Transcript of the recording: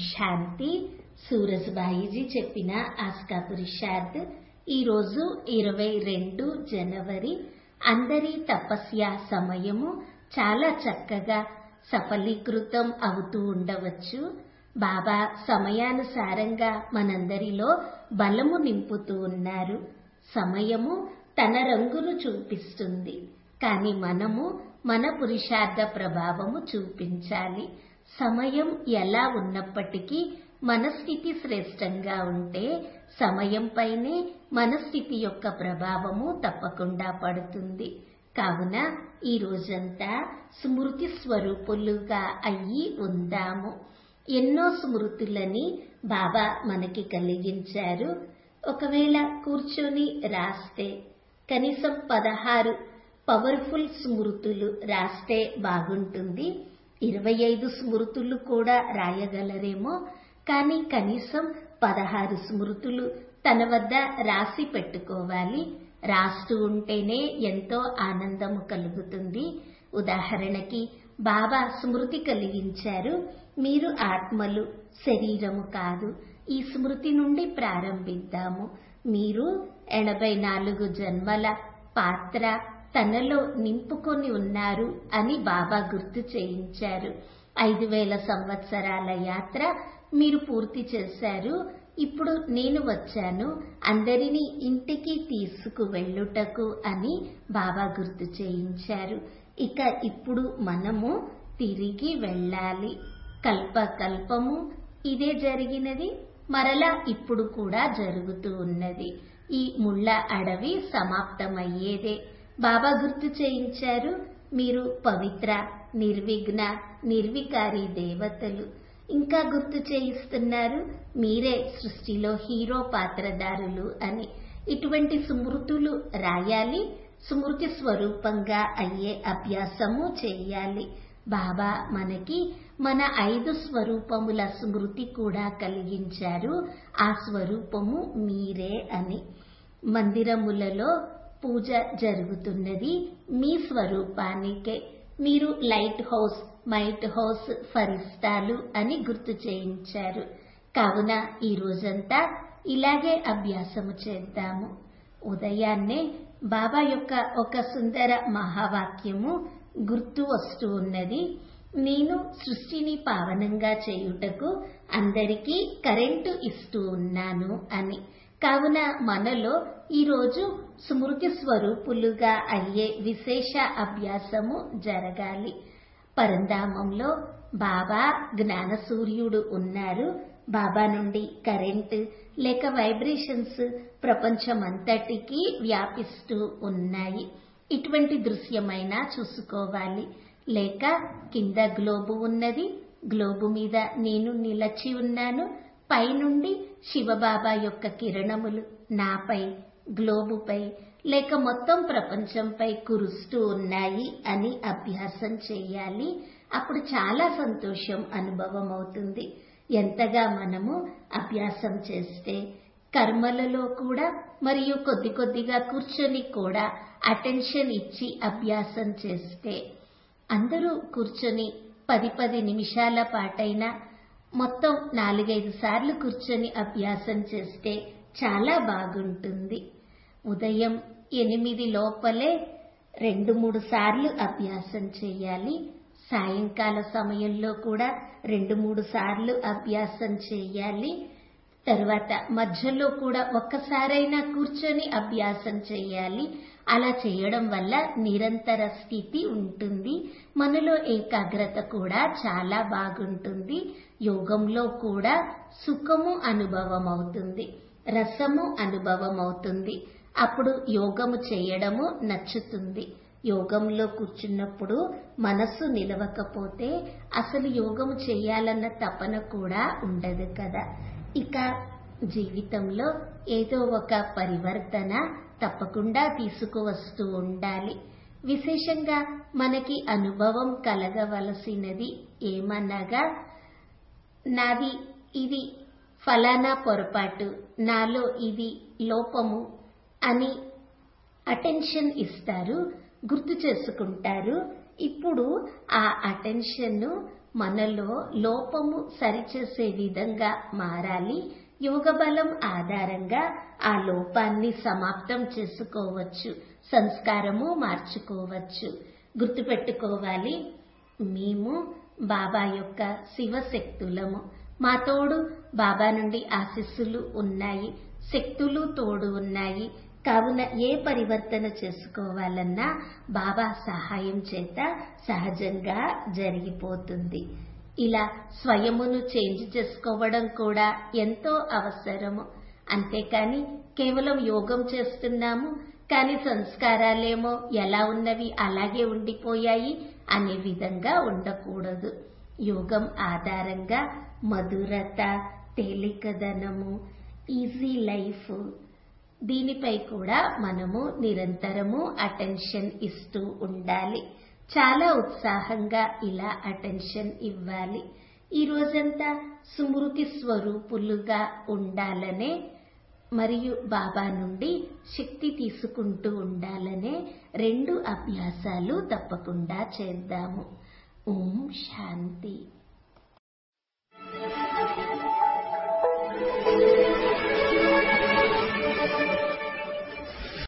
శాంతి సూరజ్బాయిజీ చెప్పిన ఆస్కా పురుషార్థ్ ఈరోజు ఇరవై రెండు జనవరి అందరి తపస్య సమయము చాలా చక్కగా సఫలీకృతం అవుతూ ఉండవచ్చు బాబా సమయానుసారంగా మనందరిలో బలము నింపుతూ ఉన్నారు సమయము తన రంగును చూపిస్తుంది కానీ మనము మన పురుషార్థ ప్రభావము చూపించాలి సమయం ఎలా ఉన్నప్పటికీ మన స్థితి శ్రేష్టంగా ఉంటే సమయంపైనే మన స్థితి యొక్క ప్రభావము తప్పకుండా పడుతుంది కావున ఈ రోజంతా స్మృతి స్వరూపులుగా అయ్యి ఉందాము ఎన్నో స్మృతులని బాబా మనకి కలిగించారు ఒకవేళ కూర్చొని రాస్తే కనీసం పదహారు పవర్ఫుల్ స్మృతులు రాస్తే బాగుంటుంది ఇరవై ఐదు స్మృతులు కూడా రాయగలరేమో కానీ కనీసం పదహారు స్మృతులు తన వద్ద రాసి పెట్టుకోవాలి రాస్తూ ఉంటేనే ఎంతో ఆనందము కలుగుతుంది ఉదాహరణకి బాబా స్మృతి కలిగించారు మీరు ఆత్మలు శరీరము కాదు ఈ స్మృతి నుండి ప్రారంభిద్దాము మీరు ఎనభై నాలుగు జన్మల పాత్ర తనలో నింపుకొని ఉన్నారు అని బాబా గుర్తు చేయించారు ఐదు వేల సంవత్సరాల యాత్ర మీరు పూర్తి చేశారు ఇప్పుడు నేను వచ్చాను అందరినీ ఇంటికి తీసుకు వెళ్ళుటకు అని బాబా గుర్తు చేయించారు ఇక ఇప్పుడు మనము తిరిగి వెళ్ళాలి కల్ప కల్పము ఇదే జరిగినది మరలా ఇప్పుడు కూడా జరుగుతూ ఉన్నది ఈ ముళ్ళ అడవి సమాప్తమయ్యేదే బాబా గుర్తు చేయించారు మీరు పవిత్ర నిర్విఘ్న నిర్వికారి దేవతలు ఇంకా గుర్తు చేయిస్తున్నారు మీరే సృష్టిలో హీరో పాత్రదారులు అని ఇటువంటి స్మృతులు రాయాలి స్మృతి స్వరూపంగా అయ్యే అభ్యాసము చేయాలి బాబా మనకి మన ఐదు స్వరూపముల స్మృతి కూడా కలిగించారు ఆ స్వరూపము మీరే అని మందిరములలో పూజ జరుగుతున్నది మీ స్వరూపానికే మీరు లైట్ హౌస్ మైట్ హౌస్ ఫరిస్తాలు అని గుర్తు చేయించారు కావున ఈ రోజంతా ఇలాగే అభ్యాసము చేద్దాము ఉదయాన్నే బాబా యొక్క ఒక సుందర మహావాక్యము గుర్తు వస్తూ ఉన్నది నేను సృష్టిని పావనంగా చేయుటకు అందరికీ కరెంటు ఇస్తూ ఉన్నాను అని కావున మనలో ఈరోజు స్మృతి స్వరూపులుగా అయ్యే విశేష అభ్యాసము జరగాలి పరంధామంలో బాబా జ్ఞాన సూర్యుడు ఉన్నారు బాబా నుండి కరెంట్ లేక వైబ్రేషన్స్ ప్రపంచమంతటికి వ్యాపిస్తూ ఉన్నాయి ఇటువంటి దృశ్యమైనా చూసుకోవాలి లేక కింద గ్లోబు ఉన్నది గ్లోబు మీద నేను నిలచి ఉన్నాను పైనుండి శివబాబా యొక్క కిరణములు నాపై గ్లోబుపై లేక మొత్తం ప్రపంచంపై కురుస్తూ ఉన్నాయి అని అభ్యాసం చేయాలి అప్పుడు చాలా సంతోషం అనుభవం అవుతుంది ఎంతగా మనము అభ్యాసం చేస్తే కర్మలలో కూడా మరియు కొద్ది కొద్దిగా కూర్చొని కూడా అటెన్షన్ ఇచ్చి అభ్యాసం చేస్తే అందరూ కూర్చొని పది పది నిమిషాల పాటైనా మొత్తం నాలుగైదు సార్లు కూర్చొని అభ్యాసం చేస్తే చాలా బాగుంటుంది ఉదయం ఎనిమిది లోపలే రెండు మూడు సార్లు అభ్యాసం చేయాలి సాయంకాల సమయంలో కూడా రెండు మూడు సార్లు అభ్యాసం చేయాలి తర్వాత మధ్యలో కూడా ఒక్కసారైనా కూర్చొని అభ్యాసం చేయాలి అలా చేయడం వల్ల నిరంతర స్థితి ఉంటుంది మనలో ఏకాగ్రత కూడా చాలా బాగుంటుంది యోగంలో కూడా సుఖము అనుభవం అవుతుంది రసము అనుభవం అవుతుంది అప్పుడు యోగము చేయడము నచ్చుతుంది యోగంలో కూర్చున్నప్పుడు మనస్సు నిలవకపోతే అసలు యోగము చేయాలన్న తపన కూడా ఉండదు కదా ఇక జీవితంలో ఏదో ఒక పరివర్తన తప్పకుండా తీసుకువస్తూ ఉండాలి విశేషంగా మనకి అనుభవం కలగవలసినది ఏమనగా నాది ఇది ఫలానా పొరపాటు నాలో ఇది లోపము అని అటెన్షన్ ఇస్తారు గుర్తు చేసుకుంటారు ఇప్పుడు ఆ అటెన్షన్ మనలో లోపము సరిచేసే విధంగా మారాలి యోగ బలం ఆధారంగా ఆ లోపాన్ని సమాప్తం చేసుకోవచ్చు సంస్కారము మార్చుకోవచ్చు గుర్తుపెట్టుకోవాలి మేము బాబా యొక్క శివశక్తులము మా తోడు బాబా నుండి ఆశీస్సులు ఉన్నాయి శక్తులు తోడు ఉన్నాయి కావున ఏ పరివర్తన చేసుకోవాలన్నా బాబా సహాయం చేత సహజంగా జరిగిపోతుంది ఇలా స్వయమును చేంజ్ చేసుకోవడం కూడా ఎంతో అవసరము అంతేకాని కేవలం యోగం చేస్తున్నాము కానీ సంస్కారాలేమో ఎలా ఉన్నవి అలాగే ఉండిపోయాయి అనే విధంగా ఉండకూడదు యోగం ఆధారంగా మధురత తేలికదనము ఈజీ లైఫ్ దీనిపై కూడా మనము నిరంతరము అటెన్షన్ ఇస్తూ ఉండాలి చాలా ఉత్సాహంగా ఇలా అటెన్షన్ ఇవ్వాలి ఈ రోజంతా స్మృతి స్వరూపులుగా ఉండాలనే మరియు బాబా నుండి శక్తి తీసుకుంటూ ఉండాలనే రెండు అభ్యాసాలు తప్పకుండా చేద్దాము ఓం శాంతి